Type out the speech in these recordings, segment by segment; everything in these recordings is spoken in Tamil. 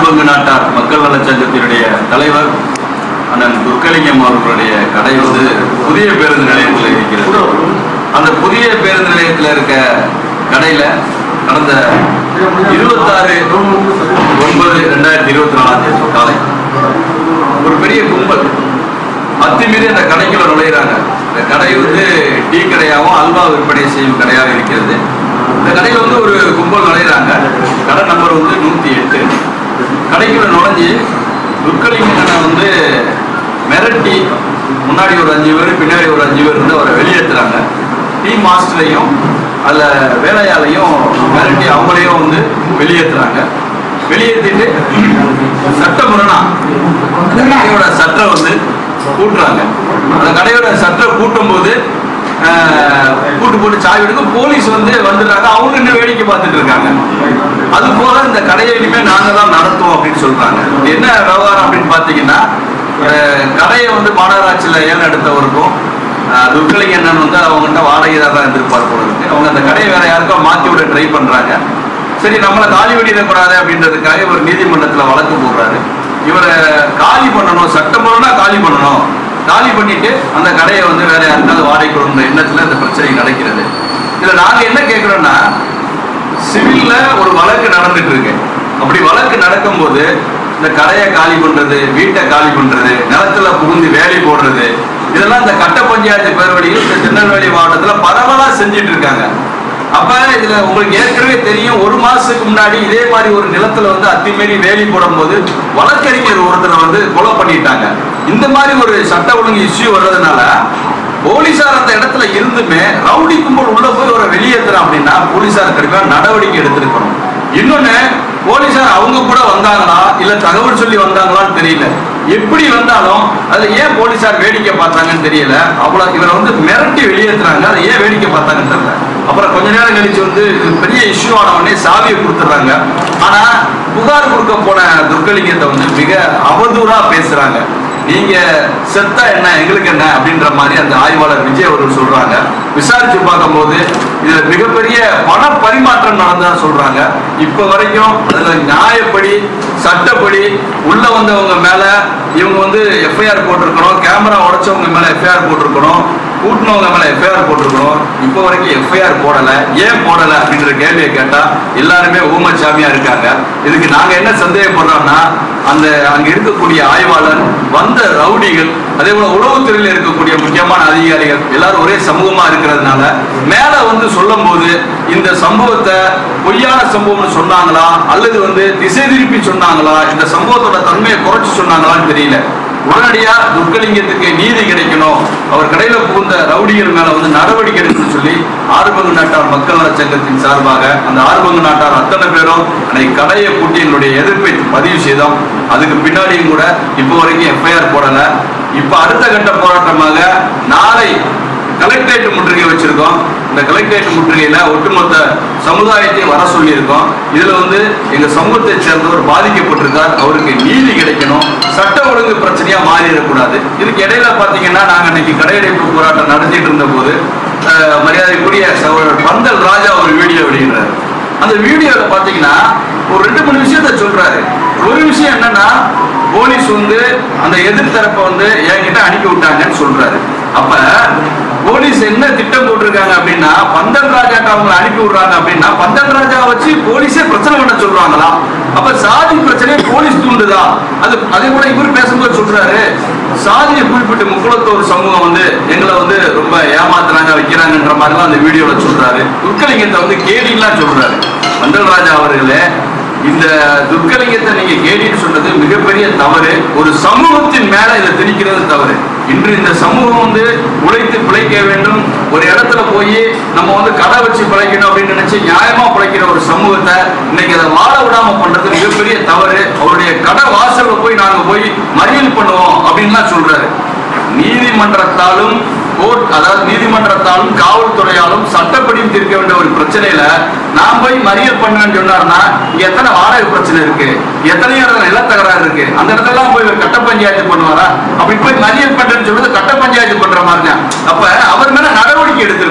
ஆறுபங்கு நாட்டார் மக்கள் நலச் சங்கத்தினுடைய தலைவர் அண்ணன் துர்க்கலிங்கம் அவர்களுடைய கடை வந்து புதிய பேருந்து நிலையத்தில் இருக்கிறது அந்த புதிய பேருந்து நிலையத்தில் இருக்க கடையில கடந்த இருபத்தாறு ஒன்பது ரெண்டாயிரத்தி இருபத்தி நாலாம் தேதி காலை ஒரு பெரிய கும்பல் அத்துமீறி அந்த கடைக்குள்ள நுழையிறாங்க இந்த கடை வந்து டீ கடையாகவும் அல்வா விற்பனை செய்யும் கடையாக இருக்கிறது இந்த கடையில் வந்து ஒரு கும்பல் நுழையிறாங்க கடை நம்பர் வந்து நூற்றி எட்டு கடைக்குள்ள நுழைஞ்சு துர்க்கலிங்கனை வந்து மிரட்டி முன்னாடி ஒரு அஞ்சு பேர் பின்னாடி ஒரு அஞ்சு பேர் வந்து அவரை வெளியேற்றுறாங்க டீ மாஸ்டரையும் அதில் வேலையாளையும் மிரட்டி அவங்களையும் வந்து வெளியேற்றுறாங்க வெளியேற்றிட்டு சட்டமுறைனா அந்த கடையோட சட்டை வந்து கூட்டுறாங்க அந்த கடையோட சட்டை கூட்டும் போது ஆஹ், கூட்டு போட்டு சாவி எடுக்க போலீஸ் வந்து வந்துடுறாங்க அவங்க இன்னும் வேடிக்கை பார்த்துட்டு இருக்காங்க அது போல இந்த கடையை இனிமே நாங்க தான் நடத்துவோம் அப்படின்னு சொல்றாங்க இது என்ன விவகாரம் அப்படின்னு பாத்தீங்கன்னா ஆஹ், கடையை வந்து மாநகராட்சியில ஏன் எடுத்தவருக்கும் ஆஹ், துர்க்கலிங்கண்ணன் வந்து அவங்ககிட்ட வாடகையாக தான் இருந்திருப்பார் போல இருக்கு அவங்க அந்த கடையை வேற யாருக்கோ மாத்தி விட ட்ரை பண்றாங்க சரி நம்மளை காலி பண்ணிடக்கூடாது அப்படின்றதுக்காக இவர் நீதிமன்றத்துல வழக்கு போடுறாரு இவரை காலி பண்ணணும் சட்டமுறைனா காலி பண்ணணும் காலி பண்ணிட்டு அந்த கடையை வந்து வேற யாருக்காவது வாடகை கொடுன்ற எண்ணத்துல இந்த பிரச்சனை நடக்கிறது இதுல நாங்க என்ன கேட்கிறோம்னா சிவில்ல ஒரு வழக்கு நடந்துட்டு இருக்கு அப்படி வழக்கு நடக்கும்போது இந்த கடையை காலி பண்றது வீட்டை காலி பண்றது நிலத்துல புகுந்து வேலி போடுறது இதெல்லாம் இந்த கட்ட பஞ்சாயத்து பேர்வழியில் இந்த திருநெல்வேலி மாவட்டத்துல பரவலா செஞ்சுட்டு இருக்காங்க அப்ப இதுல உங்களுக்கு ஏற்கனவே தெரியும் ஒரு மாசத்துக்கு முன்னாடி இதே மாதிரி ஒரு நிலத்துல வந்து அத்துமீறி வேலி போடும்போது வழக்கறிஞர் ஒருத்தரை வந்து கொலை பண்ணிட்டாங்க இந்த மாதிரி ஒரு சட்ட ஒழுங்கு இஷ்யூ வர்றதுனால போலீசார் அந்த இடத்துல இருந்துமே ரவுடி கும்பல் உள்ள போய் ஒரு வெளியேற்றுறோம் அப்படின்னா போலீசார் கண்டிப்பா நடவடிக்கை எடுத்திருக்கணும் இன்னொன்னு போலீசார் அவங்க கூட வந்தாங்களா இல்ல தகவல் சொல்லி வந்தாங்களான்னு தெரியல எப்படி வந்தாலும் அதுல ஏன் போலீசார் வேடிக்கை பார்த்தாங்கன்னு தெரியல அவ்வளவு இவரை வந்து மிரட்டி வெளியேற்றுறாங்க அதை ஏன் வேடிக்கை பார்த்தாங்கன்னு தெரியல அப்புறம் கொஞ்ச நேரம் கழிச்சு வந்து இது பெரிய இஷ்யூ ஆன உடனே சாவியை கொடுத்துட்றாங்க ஆனா புகார் கொடுக்க போன துர்கலிங்கத்தை வந்து மிக அவதூறா பேசுறாங்க நீங்க செத்தா என்ன எங்களுக்கு என்ன அப்படின்ற மாதிரி அந்த ஆய்வாளர் விஜய் அவர்கள் சொல்றாங்க விசாரிச்சு பார்க்கும்போது இதுல மிகப்பெரிய பண பரிமாற்றம் நடந்ததா சொல்றாங்க இப்ப வரைக்கும் அதுல நியாயப்படி சட்டப்படி உள்ள வந்தவங்க மேல இவங்க வந்து எஃப்ஐஆர் போட்டிருக்கணும் கேமரா உடைச்சவங்க மேல எஃப்ஐஆர் போட்டிருக்கணும் கூட்டினவங்க மேல எஃப்ஐஆர் போட்டிருக்கணும் இப்போ வரைக்கும் எஃப்ஐஆர் போடல ஏன் போடல அப்படின்ற கேள்வியை கேட்டா எல்லாருமே ஊமச்சாமியா இருக்காங்க இதுக்கு நாங்க என்ன சந்தேகப்படுறோம்னா அந்த அங்க இருக்கக்கூடிய ஆய்வாளர் வந்த ரவுடிகள் அதே போல உளவுத்துறையில் இருக்கக்கூடிய முக்கியமான அதிகாரிகள் எல்லாரும் ஒரே சமூகமா இருக்கிறதுனால மேல வந்து சொல்லும் போது இந்த சம்பவத்தை பொய்யான சம்பவம்னு சொன்னாங்களா அல்லது வந்து திசை திருப்பி சொன்னாங்களா இந்த சம்பவத்தோட தன்மையை குறைச்சு சொன்னாங்களான்னு தெரியல உடனடியா துர்க்கலிங்கத்துக்கு நீதி கிடைக்கணும் அவர் கடையில புகுந்த ரவுடிகள் மேல வந்து நடவடிக்கை எடுக்கணும்னு சொல்லி ஆறுபங்கு நாட்டார் மக்கள் நலச் சங்கத்தின் சார்பாக அந்த ஆறுபங்கு நாட்டார் அத்தனை பேரும் அன்னைக்கு கடையை பூட்டி எங்களுடைய எதிர்ப்பை பதிவு செய்தோம் அதுக்கு பின்னாடியும் கூட இப்போ வரைக்கும் எஃப்ஐஆர் போடல இப்ப அடுத்த கட்ட போராட்டமாக நாளை கலெக்டரேட் முற்றுகை வச்சிருக்கோம் இந்த கலெக்டரேட் முற்றுகையில ஒட்டுமொத்த சமுதாயத்தை வர சொல்லியிருக்கோம் இதுல வந்து எங்க சமூகத்தை சேர்ந்தவர் பாதிக்கப்பட்டிருக்கார் அவருக்கு நீதி கிடைக்கணும் சட்ட ஒழுங்கு பிரச்சனையா மாறிடக்கூடாது இதுக்கு இடையில பாத்தீங்கன்னா நாங்க இன்னைக்கு கடையடைப்பு போராட்டம் நடத்திட்டு இருந்த போது அஹ், மரியாதைக்குரிய சகோதரர் பந்தல் ராஜா ஒரு வீடியோ வெளியிடுறாரு அந்த வீடியோல பாத்தீங்கன்னா ஒரு ரெண்டு மூணு விஷயத்த சொல்றாரு ஒரு விஷயம் என்னன்னா போலீஸ் வந்து அந்த எதிர்த்தரப்பை வந்து என்கிட்ட அனுப்பி விட்டாங்கன்னு சொல்றாரு அப்ப போலீஸ் என்ன திட்டம் போட்டிருக்காங்க அப்படின்னா பந்தன் ராஜாக்கு அவங்க அனுப்பி விடுறாங்க அப்படின்னா பந்தன் ராஜா வச்சு போலீஸே பிரச்சனை பண்ண சொல்றாங்களா அப்ப சாதி பிரச்சனையை போலீஸ் தூண்டுதா அது அதே கூட இவர் பேசும்போது சொல்றாரு சாதியை குறிப்பிட்டு முக்குளத்தோர் சமூகம் வந்து எங்களை வந்து ரொம்ப ஏமாத்துறாங்க வைக்கிறாங்கன்ற மாதிரிலாம் அந்த வீடியோல சொல்றாரு துர்க்கலிங்கத்தை வந்து கேடிலாம் சொல்றாரு மண்டல் ராஜா அவர்களே இந்த துர்க்கலிங்கத்தை நீங்க கேடின்னு சொன்னது மிகப்பெரிய தவறு ஒரு சமூகத்தின் மேல இதை திணிக்கிறது தவறு இன்று இந்த சமூகம் வந்து உழைத்து பிழைக்க வேண்டும் ஒரு இடத்துல போய் நம்ம வந்து கடை வச்சு பிழைக்கணும் அப்படின்னு நினைச்சு நியாயமா பிழைக்கிற ஒரு சமூகத்தை இன்னைக்கு அதை வாழ விடாம பண்றது மிகப்பெரிய தவறு அவருடைய கடை வாசல்ல போய் நாங்க போய் மறியல் பண்ணுவோம் அப்படின்லாம் சொல்றாரு நீதிமன்றத்தாலும் கோர்ட் அதாவது நீதிமன்றத்தாலும் காவல்துறையாலும் சட்டப்படியும் தீர்க்க வேண்டிய ஒரு பிரச்சனையில நான் போய் மறியல் பண்ணேன்னு சொன்னாருன்னா இங்க எத்தனை வாடகை பிரச்சனை இருக்கு எத்தனையோ இடத்துல நிலத்தகராறு இருக்கு அந்த இடத்தெல்லாம் போய் இவர் கட்ட பஞ்சாயத்து பண்ணுவாரா அப்படி போய் மறியல் பண்றேன்னு சொல்றது கட்ட பஞ்சாயத்து பண்ற மாதிரி தான் அப்ப அவர் மேல நடவடிக்கை எடுத்திருக்கணும்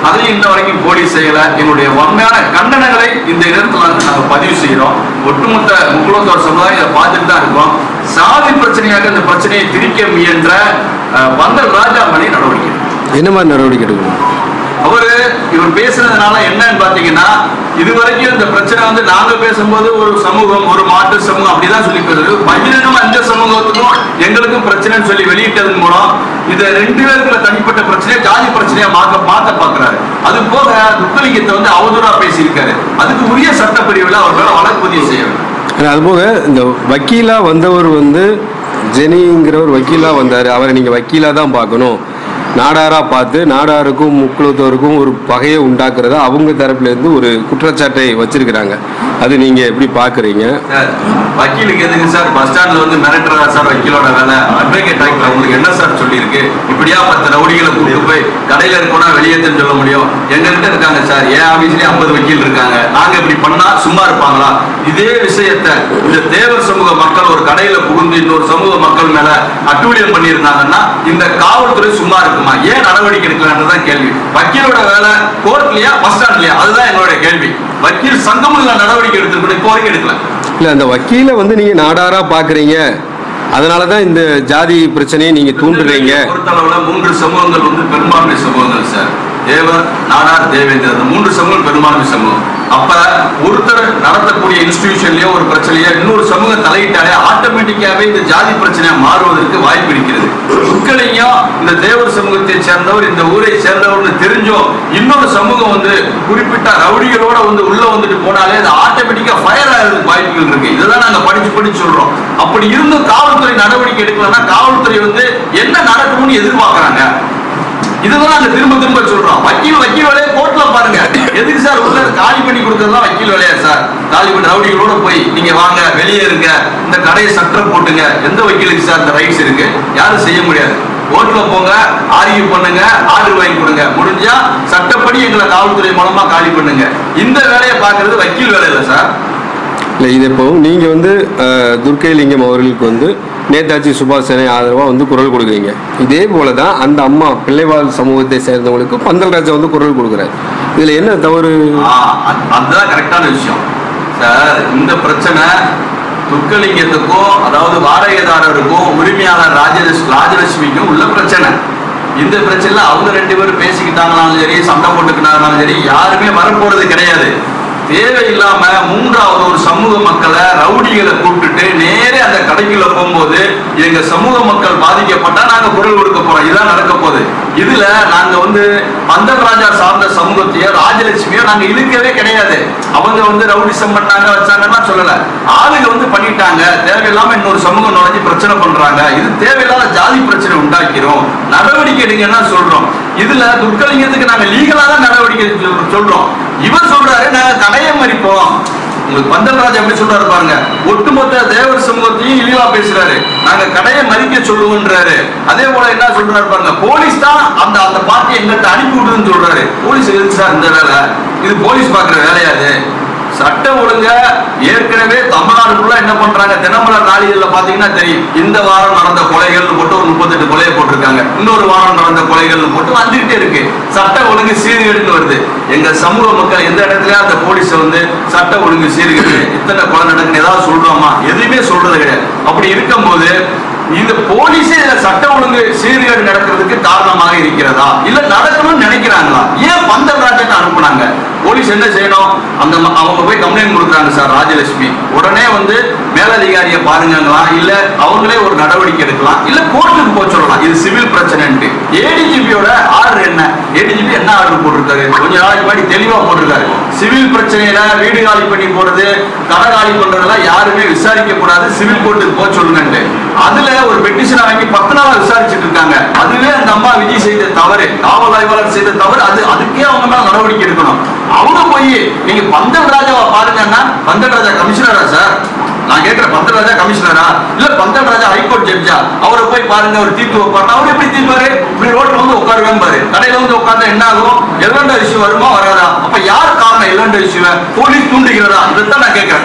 அதையும் இன்ன வரைக்கும் போலீஸ் செய்யல எங்களுடைய வன்மையான கண்டனங்களை இந்த இடத்துல வந்து நாங்க பதிவு செய்கிறோம் ஒட்டுமொத்த முக்குளத்தோர் சமுதாயம் இதை பார்த்துட்டு தான் இருக்கோம் சாதி பிரச்சனையாக இந்த பிரச்சனையை திரிக்க முயன்ற அஹ், பந்தல் ராஜாமணி நடவடிக்கை என்ன மாதிரி நடவடிக்கை எடுக்கணும் அவரு இவர் பேசுனதுனால என்னன்னு பாத்தீங்கன்னா இதுவரைக்கும் இந்த பிரச்சனை வந்து நாங்க பேசும்போது ஒரு சமூகம் ஒரு மாற்று சமூகம் அப்படிதான் சொல்லி பேசுறது பகிரங்கமா இந்த சமூகத்துக்கும் எங்களுக்கும் பிரச்சனைன்னு சொல்லி வெளியிட்டதன் மூலம் இதை ரெண்டு பேருக்குள்ள தனிப்பட்ட பிரச்சனையை ஜாதி பிரச்சனையா மாக்க மாத்த பாக்குறாரு அது போக துக்கலிங்கத்தை வந்து அவதூறா பேசியிருக்காரு அதுக்கு உரிய சட்டப்பிரிவுல அவர் மேல வழக்கு பதிவு செய்யணும் ஆனா, அதுபோக இந்த வக்கீலா வந்தவர் வந்து ஜெனிங்கிற ஒரு வக்கீலா வந்தார் அவரை நீங்கள் வக்கீலாக தான் பார்க்கணும் நாடாராக பார்த்து நாடாருக்கும் முக்குளத்தோருக்கும் ஒரு பகையை உண்டாக்குறதா அவங்க தரப்புலேருந்து ஒரு குற்றச்சாட்டை வச்சிருக்கிறாங்க அது நீங்கள் எப்படி பார்க்குறீங்க சார் வக்கீலுக்கு எதுக்கு சார் பஸ் ஸ்டாண்ட்ல வந்து மிரட்டுறதா சார் வக்கீலோட வேலை அட்வொகேட் ஆக்ட்ல உங்களுக்கு என்ன சார் சொல்லியிருக்கு இப்படியா பத்து ரவுடிகளை கூப்பிட்டு போய் கடையில இருக்கோம்னா வெளியேற்றன்னு சொல்ல முடியும் எங்க கிட்ட இருக்காங்க சார் என் ஆபீஸ்லயே ஐம்பது வக்கீல் இருக்காங்க நாங்க இப்படி பண்ணா சும்மா இருப்பாங்களா இதே விஷயத்த இந்த தேவர் சமூக மக்கள் ஒரு கடையில புகுந்து இன்னொரு சமூக மக்கள் மேல அட்டூழியம் பண்ணியிருந்தாங்கன்னா இந்த காவல்துறை சும்மா இருக்குமா ஏன் நடவடிக்கை எடுக்கலான்றதான் கேள்வி வக்கீலோட வேலை கோர்ட்லயா பஸ் ஸ்டாண்ட்லயா அதுதான் எங்களுடைய கேள்வி வக்கீல் சங்கமும் இதுல நடவடிக்கை எடுத்திருக்கணும் இப்போ வரைக்கும் எடுக்கல இல்லை அந்த வக்கீலை வந்து நீங்கள் நாடாராக பார்க்குறீங்க அதனால தான் இந்த ஜாதி பிரச்சனையை நீங்கள் தூண்டுறீங்க பொறுத்தளவுல மூன்று சமூகங்கள் வந்து பெரும்பான்மை சமூகங்கள் சார் தேவர் நாடார் தேவேந்தர் இந்த மூன்று சமூகம் பெரும்பான்மை சமூகம் அப்ப ஒருத்தர் நடத்தக்கூடிய இன்ஸ்டிடியூஷன்லயோ ஒரு பிரச்சனையோ இன்னொரு சமூகம் தலையிட்டாலே ஆட்டோமேட்டிக்காவே இந்த ஜாதி பிரச்சனையா மாறுவதற்கு வாய்ப்பு இருக்கிறது துக்கலையும் இந்த தேவர் சமூகத்தை சேர்ந்தவர் இந்த ஊரை சேர்ந்தவர்னு தெரிஞ்சோம் இன்னொரு சமூகம் வந்து குறிப்பிட்ட ரவுடிகளோட வந்து உள்ள வந்துட்டு போனாலே அது ஆட்டோமேட்டிக்கா ஃபயர் ஆகிறதுக்கு வாய்ப்புகள் இருக்கு இதெல்லாம் நாங்க படிச்சு படிச்சு சொல்றோம் அப்படி இருந்தும் காவல்துறை நடவடிக்கை எடுக்கலன்னா காவல்துறை வந்து என்ன நடக்கும்னு எதிர்பார்க்கறாங்க இதுதான் நாங்க திரும்ப திரும்ப சொல்றோம் வக்கீல் வக்கீல் வேலையை கோர்ட்ல பாருங்க எதுக்கு சார் உள்ள காலி பண்ணி கொடுக்கறதுலாம் வக்கீல் வேலையா சார் காலி பண்ணி ரவுடிகளோட போய் நீங்க வாங்க வெளியே இருங்க இந்த கடையை சட்டம் போட்டுங்க எந்த வக்கீலுக்கு சார் இந்த ரைட்ஸ் இருக்கு யாரும் செய்ய முடியாது கோர்ட்ல போங்க ஆர்கியூ பண்ணுங்க ஆர்டர் வாங்கி கொடுங்க முடிஞ்சா சட்டப்படி எங்களை காவல்துறை மூலமா காலி பண்ணுங்க இந்த வேலையை பார்க்கிறது வக்கீல் வேலை இல்லை சார் இல்லை இது இப்போ நீங்கள் வந்து அஹ், துர்க்கைலிங்கம் அவர்களுக்கு வந்து நேதாஜி சுபாஷ் சேனை ஆதரவாக வந்து குரல் கொடுக்குறீங்க இதே போல தான் அந்த அம்மா பிள்ளைவாழ் சமூகத்தை சேர்ந்தவங்களுக்கு பந்தல் ராஜா வந்து குரல் கொடுக்குறாரு இதில் என்ன தவறு ஆ, அது- அதுதான் கரெக்டான விஷயம் சார் இந்த பிரச்சனை துர்க்கலிங்கத்துக்கும் அதாவது வாடகைதாரருக்கும் உரிமையாளர் ராஜலட்சுமி ராஜலட்சுமிக்கும் உள்ள பிரச்சனை இந்த பிரச்சனைல அவங்க ரெண்டு பேரும் பேசிக்கிட்டாங்கனாலும் சரி சண்டை போட்டுக்கிட்டாங்கனாலும் சரி யாருமே வரப்போறது கிடையாது தேவையில்லாம மூன்றாவது ஒரு சமூக மக்களை ரவுடிகளை கூப்பிட்டுட்டு நேரே அந்த கடைக்குள்ள போகும்போது எங்க சமூக மக்கள் பாதிக்கப்பட்டா நாங்க குரல் கொடுக்க போறோம் இதுதான் நடக்க போகுது இதுல நாங்க வந்து பந்தல் ராஜா சார்ந்த சமூகத்தையோ ராஜலட்சுமியோ நாங்க இழுக்கவே கிடையாது அவங்க வந்து ரவுடிசம் பண்ணாங்க வச்சாங்கன்னா சொல்லல ஆளுங்க வந்து பண்ணிட்டாங்க தேவையில்லாம இன்னொரு சமூகம் நுழைஞ்சு பிரச்சனை பண்றாங்க இது தேவையில்லாத ஜாதி பிரச்சனை உண்டாக்கிறோம் நடவடிக்கை எடுங்கன்னா சொல்றோம் இதுல துர்க்கலிங்கத்துக்கு நாங்க லீகலா தான் நடவடிக்கை சொல்~ சொல்றோம் இவர் சொல்றாரு நாங்க கடையை மறிப்போம் உங்களுக்கு பந்தல்ராஜ் எப்படி சொல்றாரு பாருங்க ஒட்டுமொத்த தேவர் சமூகத்தையும் இழிவா பேசுறாரு நாங்க கடையை மதிக்க சொல்லுவோன்றாரு அதே போல என்ன சொல்றாரு பாருங்க போலீஸ் தான் அந்த அந்த பார்ட்டியை எங்கிட்ட அனுப்பி விடுதுன்னு சொல்றாரு போலீஸ் எதுக்கு சார் இந்த வேலை இது போலீஸ் பாக்குற வேலையா இது சட்டம் ஒழுங்க ஏற்கனவே தமிழ்நாடு ஃபுல்லா என்ன பண்றாங்க தினமலர் நாளிதழ்ல பாத்தீங்கன்னா தெரியும் இந்த வாரம் நடந்த கொலைகள்னு போட்டு ஒரு முப்பத்தெட்டு கொலையை போட்டிருக்காங்க இன்னொரு வாரம் நடந்த கொலைகள்னு போட்டு வந்துகிட்டே இருக்கு சட்ட ஒழுங்கு சீர்கேடுன்னு வருது எங்க சமூக மக்கள் எந்த இடத்துலயும் அந்த போலீஸ் வந்து சட்ட ஒழுங்கு சீர்கேடு இத்தனை கொலை நடக்குன்னு ஏதாவது சொல்றோமா எதுவுமே சொல்றது கிடையாது அப்படி இருக்கும்போது இந்த போலீஸே இதுல சட்ட ஒழுங்கு சீர்கேடு நடக்கிறதுக்கு காரணமாக இருக்கிறதா இல்ல நடக்கணும்னு நினைக்கிறாங்களா ஏன் பந்தல் ராஜன் அனுப்புனாங்க போலீஸ் என்ன செய்யணும் அந்த ம- அவங்க போய் கம்ப்ளைண்ட் கொடுக்குறாங்க சார் ராஜலட்சுமி உடனே வந்து மேலதிகாரியை பாருங்கங்களா இல்ல அவங்களே ஒரு நடவடிக்கை எடுக்கலாம் இல்ல கோர்ட்டுக்கு போக சொல்லலாம் இது சிவில் பிரச்சனைன்ட்டு ஏடிஜிபியோட ஆர்டர் என்ன ஏடிஜிபி என்ன ஆர்டர் போட்டிருக்காரு கொஞ்ச நாளைக்கு முன்னாடி தெளிவா போட்டிருக்காரு சிவில் பிரச்சனையில வீடு காலி பண்ணி போறது கடை காலி பண்றதெல்லாம் யாருமே விசாரிக்க கூடாது சிவில் கோர்ட்டுக்கு போக சொல்லுங்கன்ட்டு அதுல ஒரு பெட்டிஷனை வாங்கி பத்து நாளா விசாரிச்சுட்டு இருக்காங்க அதுவே அந்த அம்மா விஜய் செய்த தவறு காவல் ஆய்வாளர் செய்த தவறு அது அதுக்கே அவங்க மேல நடவடிக்கை எடுக்கணும் அவங்க போய் நீங்க பந்தல் ராஜாவை பாருங்கன்னா பந்தல் ராஜா கமிஷனரா சார் நான் கேட்கிறேன் பந்தல் ராஜா கமிஷனரா இல்ல பந்தல் ராஜா ஹைகோர்ட் ஜட்ஜா அவரை போய் பாருங்க அவர் தீர்ப்பு வைப்பாரு அவர் எப்படி தீர்ப்பாரு இப்படி ரோட்ல வந்து உட்காருவேன் பாரு கடையில வந்து உட்கார்ந்தா என்ன ஆகும் எல்லண்ட இஷ்யூ வருமா வராதா அப்ப யார் காரணம் எல்லண்ட இஷ்யூவை போலீஸ் தூண்டுகிறதா இதைத்தான் நான் கேட்கிறேன்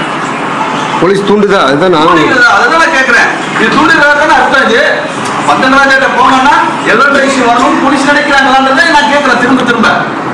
போலீஸ் தூண்டுதா அதுதான் நானும் தூண்டுகிறதா அதான் நான் கேட்கிறேன் இது தூண்டுகிறதா தானே அர்த்தம் இது பத்தன் ராஜாட்ட போனோம்னா எல்லோ இஷ்யூ வரணும்னு போலீஸ் நினைக்கிறாங்களான்றதை நான் கேட்கிறேன் திரும்ப திரும்ப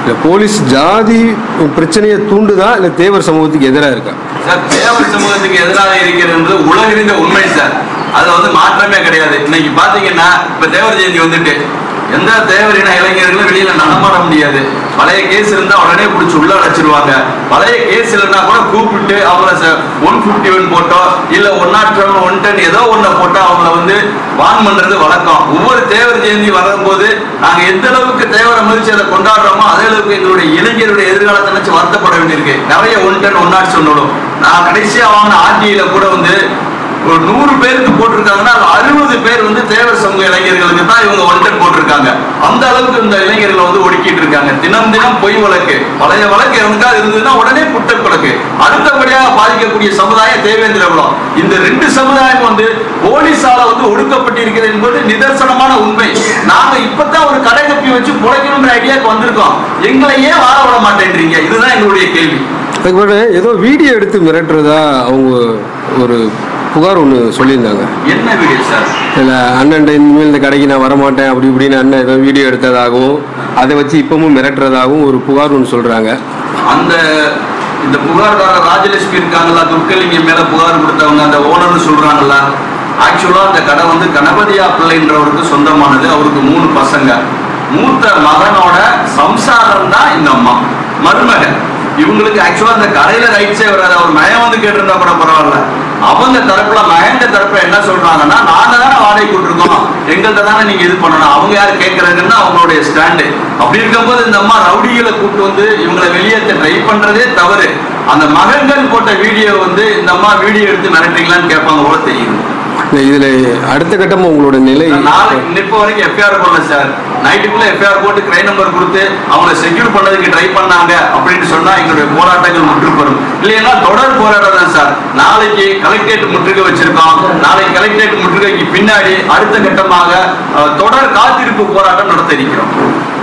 இல்லை போலீஸ் ஜாதி பிரச்சனையை தூண்டுதா இல்லை தேவர் சமூகத்துக்கு எதிராக இருக்கா சார் தேவர் சமூகத்துக்கு எதிராக இருக்கிறது உலகிருந்த உண்மை சார் அதுல வந்து மாற்றமே கிடையாது இன்னைக்கு பாத்தீங்கன்னா இப்ப தேவர் ஜெயந்தி வந்துட்டு எந்த தேவர் இன இளைஞர்களும் வெளியில நடமாட முடியாது பழைய கேஸ் இருந்தா உடனே பிடிச்சி உள்ள அடைச்சிருவாங்க பழைய கேஸ் இல்லைன்னா கூட கூப்பிட்டு அவங்கள ஒன் பிப்டி ஒன் போட்டோ இல்ல one naught seven one ten ஏதோ ஒன்ன போட்டோ அவங்கள வந்து வான் பண்றது வழக்கம் ஒவ்வொரு தேவர் ஜெயந்தி வரும்போது நாங்க எந்த அளவுக்கு தேவரை மதிச்சு அதை கொண்டாடுறோமோ அதே அளவுக்கு எங்களுடைய இளைஞருடைய எதிர்காலத்தை நினைச்சு வருத்தப்பட வேண்டியிருக்கு நிறைய ஒன் டென் ஒன் நாட் சொன்னோம் நான் கடைசியா வாங்கின ஆர்டியில கூட வந்து ஒரு நூறு பேருக்கு போட்டிருக்காங்கன்னா அது அறுபது பேர் வந்து தேவர் சமூக இளைஞர்களுக்கு தான் இவங்க ஒன்டன் போட்டிருக்காங்க அந்த அளவுக்கு இந்த இளைஞர்களை வந்து ஒடுக்கிட்டு இருக்காங்க தினம் தினம் பொய் வழக்கு பழைய வழக்கு எவனுக்காவது இருந்ததுன்னா உடனே குற்ற வழக்கு அடுத்தபடியாக பாதிக்கக்கூடிய சமுதாயம் தேவேந்திர குலம் இந்த ரெண்டு சமுதாயம் வந்து போலீஸால வந்து ஒடுக்கப்பட்டிருக்கிறது என்பது நிதர்சனமான உண்மை நாங்க இப்பதான் ஒரு கடை கப்பி வச்சு பிழைக்கணுங்கிற ஐடியாக்கு வந்திருக்கோம் எங்களை ஏன் வாழ விட மாட்டேன்றீங்க இதுதான் எங்களுடைய கேள்வி அதுக்கப்புறம் ஏதோ வீடியோ எடுத்து மிரட்டுறதா அவங்க ஒரு புகார் ஒன்று சொல்லியிருந்தாங்க என்ன வீடியோ சார் இல்லை அண்ணன் இனிமேல் இந்த கடைக்கு நான் வரமாட்டேன் அப்படி இப்படின்னு அண்ணன் ஏதோ வீடியோ எடுத்ததாகவும் அதை வச்சு இப்பவும் மிரட்டுறதாகவும் ஒரு புகார் ஒன்று சொல்கிறாங்க அந்த இந்த புகார்தாரர் ராஜலட்சுமி இருக்காங்களா துர்க்கலிங்கம் மேல புகார் கொடுத்தவங்க அந்த ஓனர்னு சொல்றாங்கல்ல ஆக்சுவலா அந்த கடை வந்து கணபதியா பிள்ளைன்றவருக்கு சொந்தமானது அவருக்கு மூணு பசங்க மூத்த மகனோட சம்சாரம் தான் இந்த அம்மா மருமகன் இவங்களுக்கு ஆக்சுவலா அந்த கடையில ரைட்ஸே வராது அவர் மயம் வந்து கேட்டிருந்தா கூட பரவாயில்ல அவங்க தரப்புல மகண்ட தரப்புல என்ன சொல்றாங்கன்னா நாங்க தானே வாடகை கொடுத்துருக்கோம் எங்கள்கிட்ட தானே நீங்க இது பண்ணணும் அவங்க யார் கேட்கறாங்கன்னு அவங்களுடைய ஸ்டாண்டு அப்படி இருக்கும்போது இந்த அம்மா ரவுடிகளை கூட்டு வந்து இவங்களை வெளியேற்ற ட்ரை பண்றதே தவறு அந்த மகன்கள் போட்ட வீடியோ வந்து இந்த அம்மா வீடியோ எடுத்து மிரட்டுறீங்களான்னு கேட்பாங்க போல தெரியுது இல்லை இதில் அடுத்த கட்டமாக உங்களோட நிலை நாளைக்கு இப்போ வரைக்கும் எஃப்ஐஆர் போடல சார் நைட்டுக்குள்ள எஃப்ஐஆர் போட்டு கிரை நம்பர் கொடுத்து அவங்களை செக்யூர் பண்ணதுக்கு ட்ரை பண்ணாங்க அப்படின்னு சொன்னா எங்களுடைய போராட்டங்கள் முற்றுப்பெறும் இல்லைன்னா தொடர் போராட்டம் தான் சார் நாளைக்கு கலெக்டரேட் முற்றுகை வச்சிருக்கோம் நாளைக்கு கலெக்டரேட் முற்றுகைக்கு பின்னாடி அடுத்த கட்டமாக அஹ், தொடர் காத்திருப்பு போராட்டம் நடத்த இருக்கிறோம்